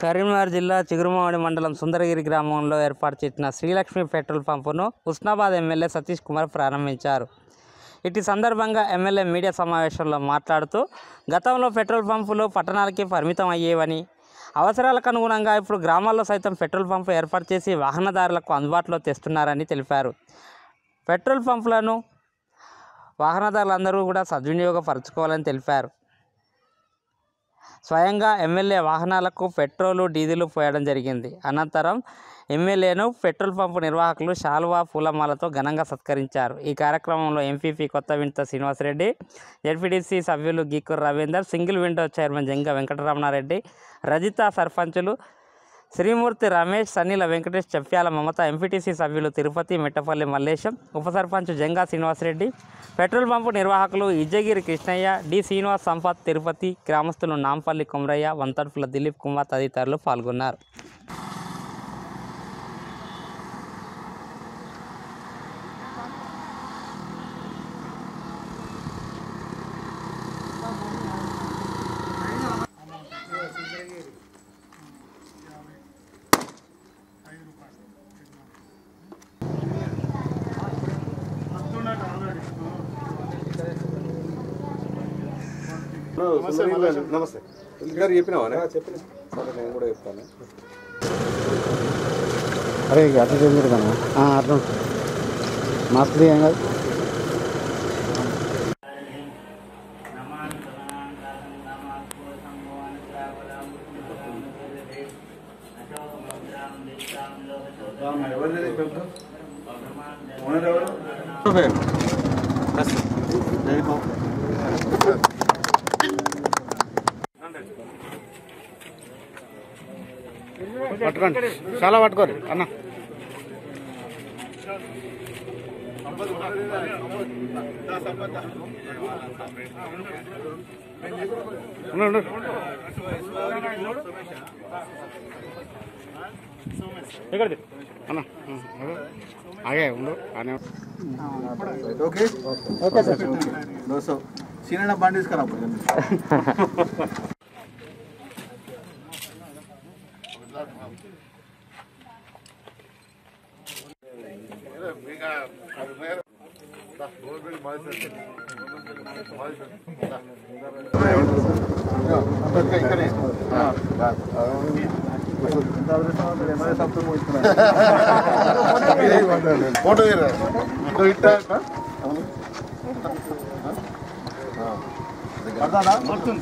కరీంనగర్ జిల్లా చిగురుమామిడి మండలం సుందరగిరి గ్రామంలో ఏర్పాటు చేసిన శ్రీలక్ష్మి పెట్రోల్ పంపును ఉస్నాబాద్ ఎమ్మెల్యే సతీష్ కుమార్ ప్రారంభించారు ఇటు సందర్భంగా ఎమ్మెల్యే మీడియా సమావేశంలో మాట్లాడుతూ గతంలో పెట్రోల్ పంపులు పట్టణాలకి పరిమితం అయ్యేవని అవసరాలకు అనుగుణంగా ఇప్పుడు గ్రామాల్లో సైతం పెట్రోల్ పంపు ఏర్పాటు చేసి వాహనదారులకు అందుబాటులో తెస్తున్నారని తెలిపారు పెట్రోల్ పంపులను వాహనదారులందరూ కూడా సద్వినియోగపరచుకోవాలని తెలిపారు స్వయంగా ఎమ్మెల్యే వాహనాలకు పెట్రోలు డీజిల్ పోయడం జరిగింది అనంతరం ఎమ్మెల్యేను పెట్రోల్ పంపు నిర్వాహకులు శాలువా పూలమాలతో ఘనంగా సత్కరించారు ఈ కార్యక్రమంలో ఎంపీపీ కొత్త వింత శ్రీనివాసరెడ్డి జడ్పీటీసీ సభ్యులు Geekur Ravinder single window chairman Janga Venkataramana Reddy Rajitha సర్పంచులు శ్రీమూర్తి రమేష్ సన్నీల వెంకటేష్ చెప్ప్యాల మమత ఎంపీటీసీ సభ్యులు తిరుపతి మెట్టపల్లి మల్లేశం ఉప సర్పంచ్ జంగా శ్రీనివాసరెడ్డి పెట్రోల్ పంపు నిర్వాహకులు ఇజ్జగిరి కృష్ణయ్య డి శ్రీనివాస్ సంపత్ తిరుపతి గ్రామస్తులు నాంపల్లి కుమరయ్య వంతర్పుల దిలీప్ కుమార్ తదితరులు పాల్గొన్నారు నమస్తే గారు చెప్పినావా చెప్పిన సరే నేను కూడా చెప్తాను అరే ఇక అట్లా చేయండి కన్నా అట్లా ఉంటుంది మాస్క్ ఏం కాదు పట్టుకోండి చాలా పట్టుకోరు అన్న ఉండు, ఉండు. ఇక్కడిది అన్న ఆగే ఉండు అనే ఓకే ఓకే సార్ దోశ సీనన్న బండి తీసుకురా ఫోటో ఇట్టా పడతాడా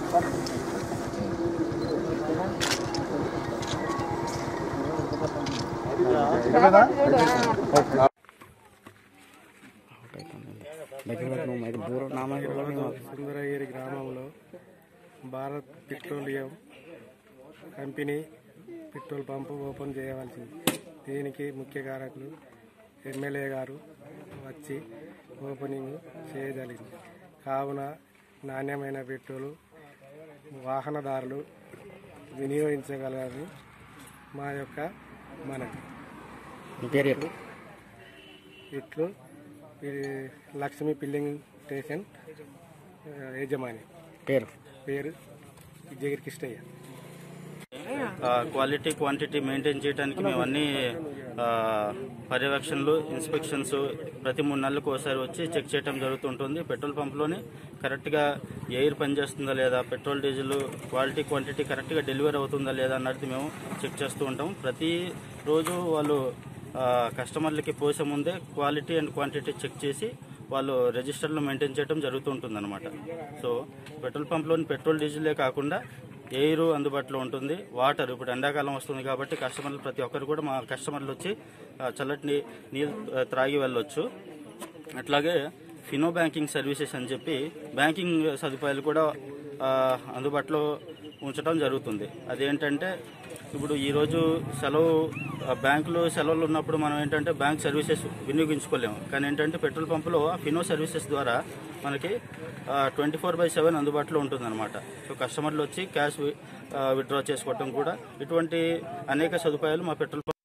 దగ్గర పెట్టు, మరి దూరం నా మాట సుందరగిరి గ్రామంలో Bharat petroleum company petrol pump open చేయవలసింది దీనికి ముఖ్య కారకులు ఎమ్మెల్యే గారు వచ్చి ఓపెనింగ్ చేయగలిగింది కావున నాణ్యమైన పెట్రోలు వాహనదారులు వినియోగించగలరని మా యొక్క మనవి నీ పేరు చెప్పు ఇట్లు ఇది లక్ష్మీ పిల్లింగ్ స్టేషన్ ఆ, యజమాని పేరు పేరు జగిరి కృష్ణయ్య ఆ, క్వాలిటీ క్వాంటిటీ మెయింటైన్ చేయడానికి మేము అన్ని ఆ, పర్యవేక్షణలు ఇన్స్పెక్షన్స్ ప్రతి మూడు నెలలకు ఒకసారి వచ్చి చెక్ చేయడం జరుగుతుంటుంది పెట్రోల్ పంప్లోని కరెక్ట్గా ఎయిర్ పనిచేస్తుందా లేదా పెట్రోల్ డీజిల్ క్వాలిటీ క్వాంటిటీ కరెక్ట్గా డెలివరీ అవుతుందా లేదా అన్నది మేము చెక్ చేస్తూ ఉంటాం ప్రతి రోజు వాళ్ళు ఆ, కస్టమర్లకి పోసే ముందే క్వాలిటీ అండ్ క్వాంటిటీ చెక్ చేసి వాళ్ళు రిజిస్టర్లో మెయింటైన్ చేయడం జరుగుతుంటుంది అనమాట సో పెట్రోల్ పంప్లోని పెట్రోల్ డీజిలే కాకుండా ఎయిర్ అందుబాటులో ఉంటుంది వాటర్ ఇప్పుడు ఎండాకాలం వస్తుంది కాబట్టి కస్టమర్లు ప్రతి ఒక్కరు కూడా మా కస్టమర్లు వచ్చి ఆ, చల్లటి నీ- నీళ్ళు ఆ, త్రాగి వెళ్ళొచ్చు అట్లాగే ఫినో బ్యాంకింగ్ సర్వీసెస్ అని చెప్పి బ్యాంకింగ్ సదుపాయాలు కూడా ఆ, అందుబాటులో ఉంచడం జరుగుతుంది అదేంటంటే ఇప్పుడు ఈరోజు సెలవు ఆ, బ్యాంకులో సెలవులు ఉన్నప్పుడు మనం ఏంటంటే బ్యాంక్ సర్వీసెస్ వినియోగించుకోలేము కానీ ఏంటంటే పెట్రోల్ పంపులో ఫినో సర్వీసెస్ ద్వారా మనకి ట్వంటీ ఫోర్ బై సెవెన్ అందుబాటులో ఉంటుందన్నమాట సో కస్టమర్లు వచ్చి క్యాష్ విత్డ్రా చేసుకోవటం కూడా ఇటువంటి అనేక సదుపాయాలు మా పెట్రోల్ పంప్